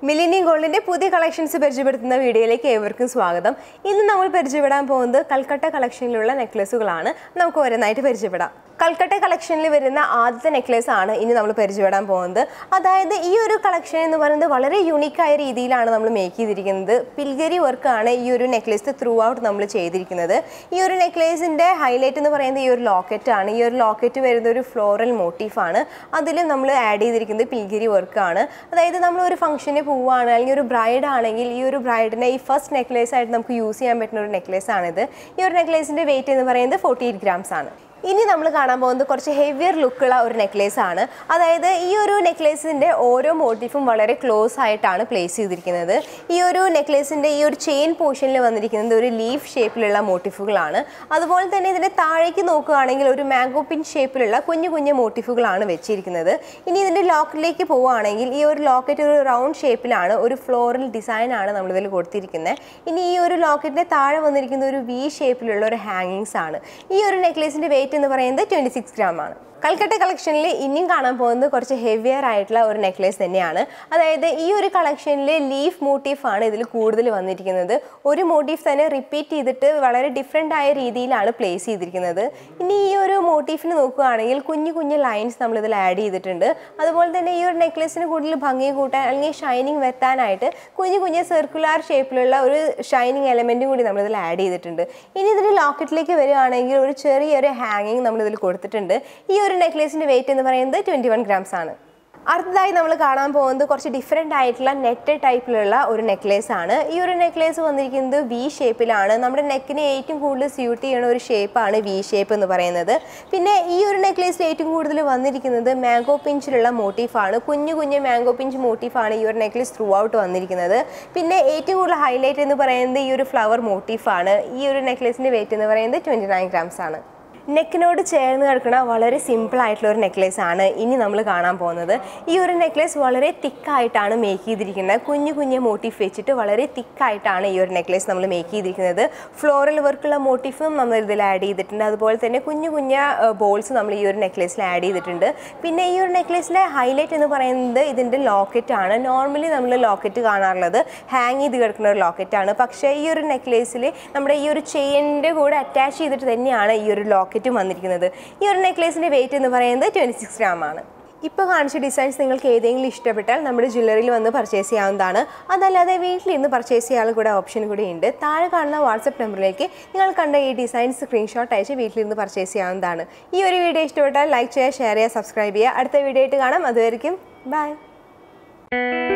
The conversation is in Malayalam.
മിലിനി ഗോൾഡിന്റെ പുതിയ കളക്ഷൻസ് പരിചയപ്പെടുത്തുന്ന വീഡിയോയിലേക്ക് ഏവർക്കും സ്വാഗതം ഇന്ന് നമ്മൾ പരിചയപ്പെടാൻ പോകുന്നത് കൽക്കട്ട കളക്ഷനിലുള്ള നെക്ലസുകളാണ് നമുക്ക് ഓരോന്നായിട്ട് പരിചയപ്പെടാം കൽക്കട്ട കളക്ഷനിൽ വരുന്ന ആദ്യത്തെ നെക്ലേസ് ആണ് ഇനി നമ്മൾ പരിചയപ്പെടാൻ പോകുന്നത് അതായത് ഈ ഒരു കളക്ഷൻ എന്ന് പറയുന്നത് വളരെ യുണീക്കായ രീതിയിലാണ് നമ്മൾ മേക്ക് ചെയ്തിരിക്കുന്നത് പിൽഗരി വർക്കാണ് ഈ ഒരു നെക്ലേസ് ത്രൂ ഔട്ട് നമ്മൾ ചെയ്തിരിക്കുന്നത് ഈ ഒരു നെക്ലേസിൻ്റെ ഹൈലൈറ്റ് എന്ന് പറയുന്നത് ഈ ഒരു ലോക്കറ്റ് ആണ് ഈ ഒരു ലോക്കറ്റ് വരുന്ന ഒരു ഫ്ലോറൽ മോട്ടീഫാണ് അതിലും നമ്മൾ ആഡ് ചെയ്തിരിക്കുന്നത് പിൽഗിരി വർക്കാണ് അതായത് നമ്മൾ ഒരു ഫംഗ്ഷന് പോവുകയാണ് അല്ലെങ്കിൽ ഒരു ബ്രൈഡ് ആണെങ്കിൽ ഈ ഒരു ബ്രൈഡിനെ ഈ ഫസ്റ്റ് നെക്ലേസ് ആയിട്ട് നമുക്ക് യൂസ് ചെയ്യാൻ പറ്റുന്ന ഒരു നെക്ലേസ് ആണിത് ഈ ഒരു നെക്ലേസിൻ്റെ വെയിറ്റ് എന്ന് പറയുന്നത് ഫോർട്ടി എയ്റ്റ് ഗ്രാംസ് ആണ് ഇനി നമ്മൾ കാണാൻ പോകുന്നത് കുറച്ച് ഹെവിയർ ലുക്കുള്ള ഒരു നെക്ലേസ് ആണ് അതായത് ഈ ഒരു നെക്ലേസിൻ്റെ ഓരോ മോട്ടീഫും വളരെ ക്ലോസ് ആയിട്ടാണ് പ്ലേസ് ചെയ്തിരിക്കുന്നത് ഈ ഒരു നെക്ലേസിൻ്റെ ഈ ഒരു ചെയിൻ പോർഷനിൽ വന്നിരിക്കുന്നത് ഒരു ലീഫ് ഷേപ്പിലുള്ള മോട്ടീഫുകളാണ് അതുപോലെ തന്നെ ഇതിൻ്റെ താഴേക്ക് നോക്കുകയാണെങ്കിൽ ഒരു മാംഗോ പിൻ ഷേപ്പിലുള്ള കുഞ്ഞു കുഞ്ഞു മോട്ടീഫുകളാണ് വെച്ചിരിക്കുന്നത് ഇനി ഇതിൻ്റെ ലോക്കറ്റിലേക്ക് പോവുകയാണെങ്കിൽ ഈ ഒരു ലോക്കറ്റ് ഒരു റൗണ്ട് ഷേപ്പിലാണ് ഒരു ഫ്ലോറൽ ഡിസൈൻ ആണ് നമ്മളിതിൽ കൊടുത്തിരിക്കുന്നത് ഇനി ഈ ഒരു ലോക്കറ്റിൻ്റെ താഴെ വന്നിരിക്കുന്ന ഒരു വി ഷേപ്പിലുള്ള ഒരു ഹാങ്ങിങ്സ് ആണ് ഈ ഒരു നെക്ലേസിൻ്റെ വെയിറ്റ് എന്ന് പറയുന്നത് ട്വൻറ്റി സിക്സ് ഗ്രാം ആണ് കൽക്കട്ട കളക്ഷനിൽ ഇനിയും കാണാൻ പോകുന്നത് കുറച്ച് ഹെവിയർ ആയിട്ടുള്ള ഒരു നെക്ലേസ് തന്നെയാണ് അതായത് ഈ ഒരു കളക്ഷനിൽ ലീഫ് മോട്ടീഫാണ് ഇതിൽ കൂടുതൽ വന്നിരിക്കുന്നത് ഒരു മോട്ടീഫ് തന്നെ റിപ്പീറ്റ് ചെയ്തിട്ട് വളരെ ഡിഫറെൻ്റ് ആയ രീതിയിലാണ് പ്ലേസ് ചെയ്തിരിക്കുന്നത് ഇനി ഈ ഒരു മോട്ടീഫിന് നോക്കുകയാണെങ്കിൽ കുഞ്ഞു കുഞ്ഞു ലൈൻസ് നമ്മൾ ഇതിൽ ആഡ് ചെയ്തിട്ടുണ്ട് അതുപോലെ തന്നെ ഈ ഒരു നെക്ലേസിന് കൂടുതൽ ഭംഗി കൂട്ടാൻ അല്ലെങ്കിൽ ഷൈനിങ് വരുത്താനായിട്ട് കുഞ്ഞു കുഞ്ഞു സർക്കുലാർ ഷേപ്പിലുള്ള ഒരു ഷൈനിങ് എലമെൻറ്റും കൂടി നമ്മളിതിൽ ആഡ് ചെയ്തിട്ടുണ്ട് ഇനി ഇതിൻ്റെ ലോക്കറ്റിലേക്ക് വരികയാണെങ്കിൽ ഒരു ചെറിയൊരു ഹാങ്ങിങ് നമ്മളിതിൽ കൊടുത്തിട്ടുണ്ട് ഈ ഒരു നെക്ലേസിൻ്റെ വെയിറ്റ് എന്ന് പറയുന്നത് ട്വൻറ്റി വൺ ഗ്രാംസ് ആണ് അടുത്തതായി നമ്മൾ കാണാൻ പോകുന്നത് കുറച്ച് ഡിഫറെൻ്റ് ആയിട്ടുള്ള നെറ്റ് ടൈപ്പിലുള്ള ഒരു നെക്ലേസ് ആണ് ഈ ഒരു നെക്ലേസ് വന്നിരിക്കുന്നത് വി ഷേപ്പിലാണ് നമ്മുടെ നെക്കിന് ഏറ്റവും കൂടുതൽ സ്യൂട്ട് ചെയ്യുന്ന ഒരു ഷേപ്പാണ് വി ഷേപ്പ് എന്ന് പറയുന്നത് പിന്നെ ഈ ഒരു നെക്ലേസിൽ ഏറ്റവും കൂടുതൽ വന്നിരിക്കുന്നത് മാംഗോ പിഞ്ചിലുള്ള മോട്ടീഫാണ് കുഞ്ഞു കുഞ്ഞു മാംഗോ പിഞ്ച് മോട്ടീഫാണ് ഈ ഒരു നെക്ലേസ് ത്രൂ ഔട്ട് വന്നിരിക്കുന്നത് പിന്നെ ഏറ്റവും കൂടുതൽ ഹൈലൈറ്റ് എന്ന് പറയുന്നത് ഈ ഒരു ഫ്ലവർ മോട്ടീഫാണ് ഈ ഒരു നെക്ലേസിൻ്റെ വെയിറ്റ് എന്ന് പറയുന്നത് ട്വൻറ്റി നയൻ ഗ്രാംസ് ആണ് നെക്കിനോട് ചേർന്ന് കിടക്കുന്ന വളരെ സിമ്പിൾ ആയിട്ടുള്ള ഒരു നെക്ലേസ് ആണ് ഇനി നമ്മൾ കാണാൻ പോകുന്നത് ഈ ഒരു നെക്ലേസ് വളരെ തിക്കായിട്ടാണ് മേക്ക് ചെയ്തിരിക്കുന്നത് കുഞ്ഞു കുഞ്ഞു മോട്ടീഫ് വെച്ചിട്ട് വളരെ തിക്കായിട്ടാണ് ഈ ഒരു നെക്ലേസ് നമ്മൾ മേക്ക് ചെയ്തിരിക്കുന്നത് ഫ്ലോറൽ വർക്കുള്ള മോട്ടീഫും നമ്മൾ ഇതിൽ ആഡ് ചെയ്തിട്ടുണ്ട് അതുപോലെ തന്നെ കുഞ്ഞു കുഞ്ഞ ബോൾസ് നമ്മൾ ഈ ഒരു നെക്ലേസിൽ ആഡ് ചെയ്തിട്ടുണ്ട് പിന്നെ ഈ ഒരു നെക്ലേസിലെ ഹൈലൈറ്റ് എന്ന് പറയുന്നത് ഇതിൻ്റെ ലോക്കറ്റ് ആണ് നോർമലി നമ്മൾ ലോക്കറ്റ് കാണാറുള്ളത് ഹാങ് ചെയ്ത് കിടക്കുന്ന ഒരു ലോക്കറ്റ് ആണ് പക്ഷേ ഈ ഒരു നെക്ലേസിൽ നമ്മുടെ ഈ ഒരു ചെയിനിൻ്റെ കൂടെ അറ്റാച്ച് ചെയ്തിട്ട് തന്നെയാണ് ഈ ഒരു ലോക്കറ്റും വന്നിരിക്കുന്നത് ഈ ഒരു നെക്ലേസിൻ്റെ വെയിറ്റ് എന്ന് പറയുന്നത് ട്വൻറ്റി സിക്സ് ഗ്രാം ആണ് ഇപ്പോൾ കാണിച്ച ഡിസൈൻസ് നിങ്ങൾക്ക് ഏതെങ്കിലും ഇഷ്ടപ്പെട്ടാൽ നമ്മുടെ ജ്വല്ലറിയിൽ വന്ന് പർച്ചേസ് ചെയ്യാവുന്നതാണ് അതല്ലാതെ വീട്ടിലിരുന്ന് പർച്ചേസ് ചെയ്യാനുള്ള കൂടെ ഓപ്ഷൻ കൂടി ഉണ്ട് താഴെ കാണുന്ന വാട്സപ്പ് നമ്പറിലേക്ക് നിങ്ങൾ കണ്ട ഈ ഡിസൈൻസ് സ്ക്രീൻഷോട്ട് അയച്ച് വീട്ടിലിരുന്ന് പർച്ചേസ് ചെയ്യാവുന്നതാണ് ഈ ഒരു വീഡിയോ ഇഷ്ടപ്പെട്ടാൽ ലൈക്ക് ചെയ്യുക ഷെയർ ചെയ്യുക സബ്സ്ക്രൈബ് ചെയ്യുക അടുത്ത വീഡിയോ ആയിട്ട് കാണാം അതുവരെയും ബൈ